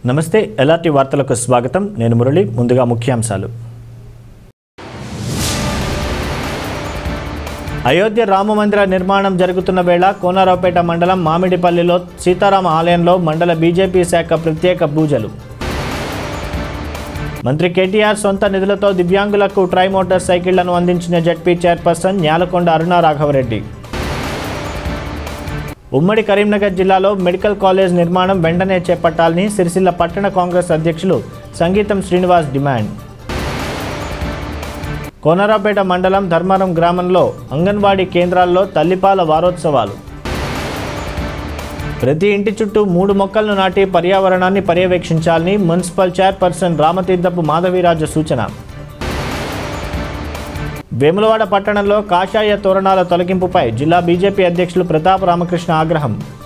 నమస్తే ఎల్ఆర్టీ వార్తలకు స్వాగతం నేను మురళి ముందుగా ముఖ్యాంశాలు అయోధ్య రామ మందిర నిర్మాణం జరుగుతున్న వేళ కోనరావుపేట మండలం మామిడిపల్లిలో సీతారామ ఆలయంలో మండల బీజేపీ శాఖ ప్రత్యేక పూజలు మంత్రి కేటీఆర్ సొంత నిధులతో దివ్యాంగులకు ట్రై మోటార్ సైకిళ్లను అందించిన జడ్పీ చైర్పర్సన్ న్యాలకొండ అరుణ రాఘవరెడ్డి ఉమ్మడి కరీంనగర్ జిల్లాలో మెడికల్ కాలేజ్ నిర్మాణం వెంటనే చేపట్టాలని సిరిసిల్ల పట్టణ కాంగ్రెస్ అధ్యక్షులు సంగీతం శ్రీనివాస్ డిమాండ్ కోనరాపేట మండలం ధర్మారం గ్రామంలో అంగన్వాడీ కేంద్రాల్లో తల్లిపాల వారోత్సవాలు ప్రతి ఇంటి చుట్టూ మూడు మొక్కలను నాటి పర్యావరణాన్ని పర్యవేక్షించాలని మున్సిపల్ చైర్పర్సన్ రామతీర్థపు మాధవీరాజు సూచన వేములవాడ పట్టణంలో కాషాయ తోరణాల తొలగింపుపై జిల్లా బీజేపీ అధ్యక్షులు ప్రతాప్ రామకృష్ణ ఆగ్రహం